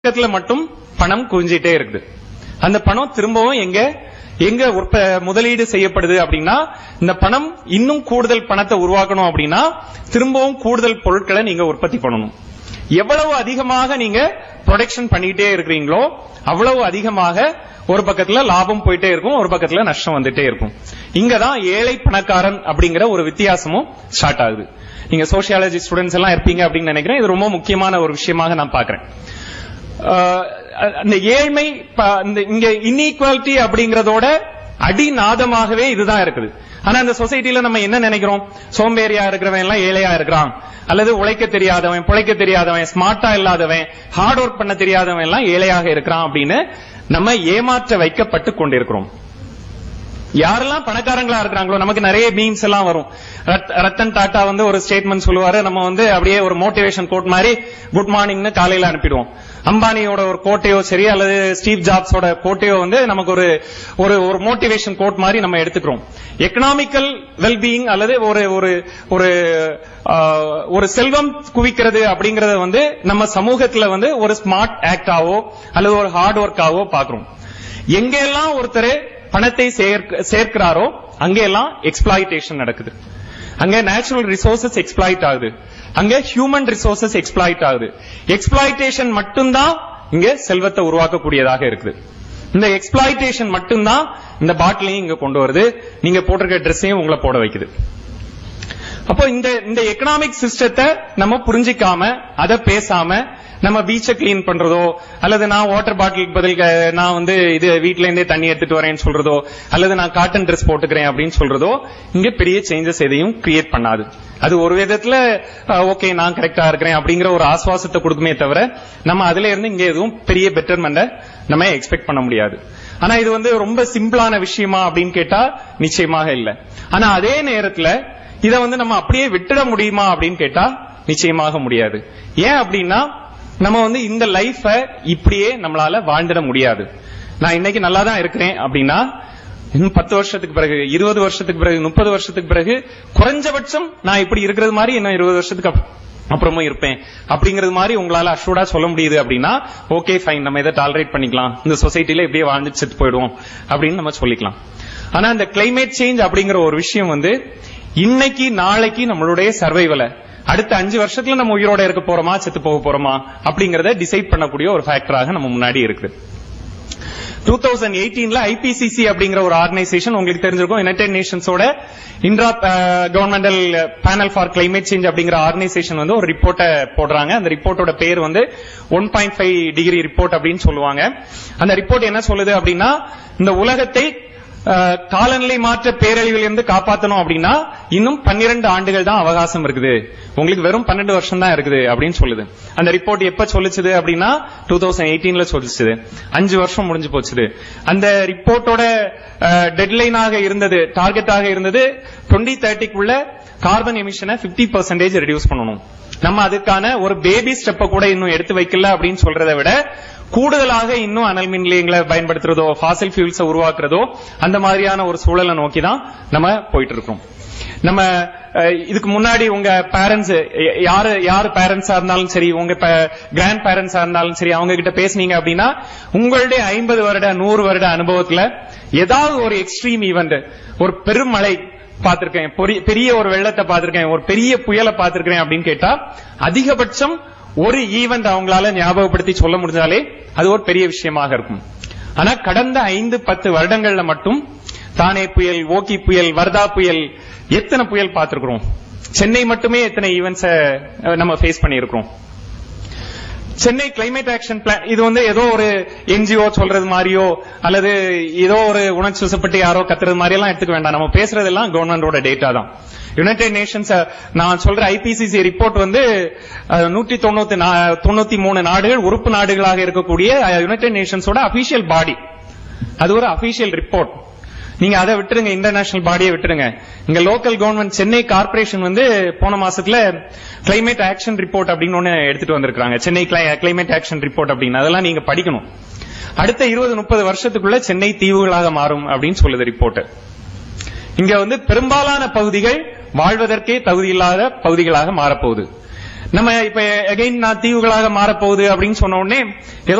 பக்கத்துல மட்டும் பணம் குவிஞ்சிட்டே இருக்குது அந்த பணம் திரும்பவும் எங்க எங்க உற்ப முதலீடு செய்யப்படுது அப்படின்னா இந்த பணம் இன்னும் கூடுதல் பணத்தை உருவாக்கணும் அப்படின்னா திரும்பவும் கூடுதல் பொருட்களை நீங்க உற்பத்தி பண்ணணும் எவ்வளவு அதிகமாக நீங்க ப்ரொடக்ஷன் பண்ணிட்டே இருக்கிறீங்களோ அவ்வளவு அதிகமாக ஒரு பக்கத்துல லாபம் போயிட்டே இருக்கும் ஒரு பக்கத்துல நஷ்டம் வந்துட்டே இருக்கும் இங்கதான் ஏழை பணக்காரன் அப்படிங்கிற ஒரு வித்தியாசமும் ஸ்டார்ட் ஆகுது நீங்க சோசியாலஜி ஸ்டூடெண்ட்ஸ் எல்லாம் இருப்பீங்க அப்படின்னு நினைக்கிறேன் இது ரொம்ப முக்கியமான ஒரு விஷயமாக நான் பாக்குறேன் ஆஹ் அந்த ஏழ்மை ப- இந்த இங்க இன்இக்வாலிட்டி அப்படிங்கறதோட அடிநாதமாகவே இதுதான் இருக்குது ஆனா இந்த சொசைட்டில நம்ம என்ன நினைக்கிறோம் சோம்பேறியா இருக்கிறவன் எல்லாம் ஏழையா இருக்கிறான் அல்லது உழைக்க தெரியாதவன் பிழைக்க தெரியாதவன் ஸ்மார்ட்டா இல்லாதவன் ஹார்ட் ஒர்க் பண்ண தெரியாதவன் எல்லாம் ஏழையாக இருக்கிறான் அப்படின்னு நம்ம ஏமாற்ற வைக்கப்பட்டு கொண்டிருக்கிறோம் யாரெல்லாம் பணக்காரங்களா இருக்கிறாங்களோ நமக்கு நிறைய மீம்ஸ் எல்லாம் வரும் ரத்- ரத்தன் டாட்டா வந்து ஒரு ஸ்டேட்மெண்ட் சொல்லுவாரு நம்ம வந்து அப்படியே ஒரு மோட்டிவேஷன் கோட் மாதிரி குட் மார்னிங்னு காலையில அனுப்பிடுவோம் அம்பானியோட ஒரு கோட்டையோ சரி அல்லது ஸ்டீவ் ஜாப்ஸோட கோட்டையோ வந்து நமக்கு ஒரு ஒரு ஒரு மோட்டிவேஷன் கோட் மாதிரி நம்ம எடுத்துக்கிறோம் எக்கனாமிக்கல் வெல்பீயிங் அல்லது ஒரு ஒரு ஒரு ஆஹ், ஒரு செல்வம் குவிக்கிறது அப்படிங்கறத வந்து நம்ம சமூகத்துல வந்து ஒரு ஸ்மார்ட் ஆக்டாவோ அல்லது ஒரு ஹார்ட் ஒர்க்காவோ பாக்குறோம் எங்கெல்லாம் ஒருத்தர் பணத்தை சேர்க்க- சேர்க்கிறாரோ அங்கெல்லாம் எக்ஸ்பிளாய்டேஷன் நடக்குது அங்க நேச்சுரல் ரிசோர்சஸ் எக்ஸ்பிளாய்ட் ஆகுது அங்க ஹியூமன் ரிசோர்சஸ் எக்ஸ்பிளாய்ட் ஆகுது எக்ஸ்பிளாய்டேஷன் மட்டும்தான் இங்க செல்வத்தை உருவாக்கக்கூடியதாக இருக்குது இந்த எக்ஸ்பிளாய்டேஷன் மட்டும்தான் இந்த பாட்டிலையும் இங்க கொண்டு வருது நீங்க போட்டிருக்க ட்ரெஸ்ஸையும் உங்களை போட வைக்குது அப்போ இந்த இந்த எக்கனாமிக் சிஸ்டத்தை நம்ம புரிஞ்சிக்காம அதை பேசாம நம்ம பீச்சை கிளீன் பண்றதோ அல்லது நான் வாட்டர் பாட்டிலுக்கு பதில் க- நான் வந்து இது வீட்ல இருந்தே தண்ணி எடுத்துட்டு வரேன்னு சொல்றதோ அல்லது நான் காட்டன் ட்ரெஸ் போட்டுக்கிறேன் அப்படின்னு சொல்றதோ இங்க பெரிய சேஞ்சஸ் எதையும் கிரியேட் பண்ணாது அது ஒரு விதத்துல ஓகே நான் கரெக்டா இருக்கிறேன் அப்படிங்கிற ஒரு ஆஸ்வாசத்தை கொடுக்குமே தவிர நம்ம அதுல இருந்து இங்க எதுவும் பெரிய பெட்டர்மெண்ட நம்ம எக்ஸ்பெக்ட் பண்ண முடியாது ஆனா இது வந்து ரொம்ப சிம்பிளான விஷயமா அப்படின்னு கேட்டா நிச்சயமாக இல்ல ஆனா அதே நேரத்துல இத வந்து நம்ம அப்படியே விட்டுட முடியுமா அப்படின்னு கேட்டா நிச்சயமாக முடியாது ஏன் அப்படின்னா நம்ம வந்து இந்த லைஃப இப்படியே நம்மளால வாழ்ந்துட முடியாது நான் இன்னைக்கு நல்லா தான் இருக்கிறேன் அப்படின்னா இன்னும் பத்து வருஷத்துக்கு பிறகு இருபது வருஷத்துக்கு பிறகு முப்பது வருஷத்துக்கு பிறகு குறைஞ்சபட்சம் நான் இப்படி இருக்கிறது மாதிரி இன்னும் இருபது வருஷத்துக்கு அப்~ அப்புறமும் இருப்பேன் அப்படிங்கிறது மாதிரி உங்களால அஷூர்டா சொல்ல முடியுது அப்படின்னா ஓகே ஃபைன் நம்ம இதை டாலரேட் பண்ணிக்கலாம் இந்த சொசைட்டில இப்படியே வாழ்ந்து செத்து போயிடுவோம் அப்படின்னு நம்ம சொல்லிக்கலாம் ஆனா இந்த கிளைமேட் சேஞ்ச் அப்படிங்கிற ஒரு விஷயம் வந்து இன்னைக்கு நாளைக்கு நம்மளுடைய சர்வைவலை அடுத்த அஞ்சு வருஷத்துல நம்ம உயிரோட இருக்க போறோமா செத்து போக போறோமா அப்படிங்கறத டிசைட் பண்ணக்கூடிய ஒரு ஃபேக்டராக நம்ம முன்னாடி இருக்குது டூ தௌசண்ட் எயிட்டீன்ல ஐபிசிசி அப்படிங்கிற ஒரு ஆர்கனைசேஷன் உங்களுக்கு தெரிஞ்சிருக்கும் யுனைடெட் நேஷன்ஸோட intra governmental panel for climate change அப்படிங்கிற ஆர்கனைசேஷன் வந்து ஒரு ரிப்போர்ட்டை போடுறாங்க அந்த ரிப்போர்ட்டோட பேர் வந்து one point five degree report அப்படின்னு சொல்லுவாங்க அந்த ரிப்போர்ட் என்ன சொல்லுது அப்படின்னா இந்த உலகத்தை அஹ், காலநிலை மாற்ற பேரழிவில் இருந்து காப்பாத்தணும் அப்படின்னா இன்னும் பன்னிரண்டு ஆண்டுகள் தான் அவகாசம் இருக்குது உங்களுக்கு வெறும் பன்னெண்டு வருஷம் தான் இருக்குது அப்படின்னு சொல்லுது அந்த ரிப்போர்ட் எப்ப சொல்லுச்சுது அப்படின்னா டூ தௌசண்ட் எயிட்டீன்ல சொல்லிச்சுது அஞ்சு வருஷம் முடிஞ்சு போச்சுது அந்த ரிப்போர்ட்டோட டெட்லைனாக இருந்தது டார்கெட்டாக இருந்தது டுவெண்ட்டி தேர்ட்டிக்குள்ள கார்பன் எமிஷனை 50% பர்சன்டேஜ் ரெடியூஸ் பண்ணணும் நம்ம அதுக்கான ஒரு பேபி ஸ்டெப்ப கூட இன்னும் எடுத்து வைக்கல அப்படின்னு சொல்றதை விட கூடுதலாக இன்னும் அனல் மின் நிலையங்களை பயன்படுத்துறதோ ஃபாசில் ஃபியூல்ஸை உருவாக்குறதோ அந்த மாதிரியான ஒரு சூழலை நோக்கி தான் நம்ம போயிட்டு இருக்கோம் நம்ம அஹ், இதுக்கு முன்னாடி உங்க பேரண்ட்ஸ் யாரு யாரு பேரண்ட்ஸா இருந்தாலும் சரி உங்க கிராண்ட் பேரண்ட்ஸா இருந்தாலும் சரி அவங்க கிட்ட பேசுனீங்க அப்படின்னா உங்களுடைய ஐம்பது வருட நூறு வருட அனுபவத்துல ஏதாவது ஒரு எக்ஸ்ட்ரீம் ஈவெண்ட் ஒரு பெருமழை பார்த்திருக்கேன் பொரி- பெரிய ஒரு வெள்ளத்தை பார்த்திருக்கேன் ஒரு பெரிய புயலை பார்த்திருக்கேன் அப்படின்னு கேட்டா அதிகபட்சம் ஒரு ஈவெண்ட் அவங்களால ஞாபகப்படுத்தி சொல்ல முடிஞ்சாலே அது ஒரு பெரிய விஷயமாக இருக்கும் ஆனா கடந்த ஐந்து பத்து வருடங்கள்ல மட்டும் தானே புயல் ஓகி புயல் வர்தா புயல் எத்தனை புயல் பார்த்திருக்கிறோம் சென்னை மட்டுமே எத்தனை ஈவெண்ட்ஸ நம்ம ஃபேஸ் பண்ணியிருக்கிறோம் சென்னை கிளைமேட் ஆக்ஷன் பிளான் இது வந்து ஏதோ ஒரு என்ஜிஓ சொல்றது மாதிரியோ அல்லது ஏதோ ஒரு உணர்ச்சி வசப்பட்டு யாரோ கத்துறது மாதிரி எல்லாம் எடுத்துக்க வேண்டாம் நம்ம பேசுறதெல்லாம் கவர்மெண்டோட டேட்டா தான் யுனைடெட் நேஷன்ஸ் நான் சொல்ற ஐபிசிசி ரிப்போர்ட் வந்து நூற்றி தொண்ணூத்தி நா- தொண்ணூத்தி மூணு நாடுகள் உறுப்பு நாடுகளாக இருக்கக்கூடிய யுனைடெட் நேஷன்ஸோட அபிஷியல் பாடி அது ஒரு அபிஷியல் ரிப்போர்ட் நீங்க அதை விட்டுருங்க இன்டர்நேஷனல் பாடியை விட்டுருங்க இங்க லோக்கல் கவர்மெண்ட் சென்னை கார்ப்பரேஷன் வந்து போன மாசத்துல கிளைமேட் ஆக்ஷன் ரிப்போர்ட் அப்படின்னு ஒண்ணு எடுத்துட்டு வந்திருக்காங்க சென்னை கிளைமேட் ஆக்ஷன் ரிப்போர்ட் அப்படின்னு அதெல்லாம் நீங்க படிக்கணும் அடுத்த இருபது முப்பது வருஷத்துக்குள்ள சென்னை தீவுகளாக மாறும் அப்படின்னு சொல்லுது ரிப்போர்ட் இங்க வந்து பெரும்பாலான பகுதிகள் வாழ்வதற்கே தகுதியில்லாத பகுதிகளாக மாறப்போகுது நம்ம இப்ப எகைன் நான் தீவுகளாக மாறப்போகுது அப்படின்னு சொன்ன உடனே ஏதோ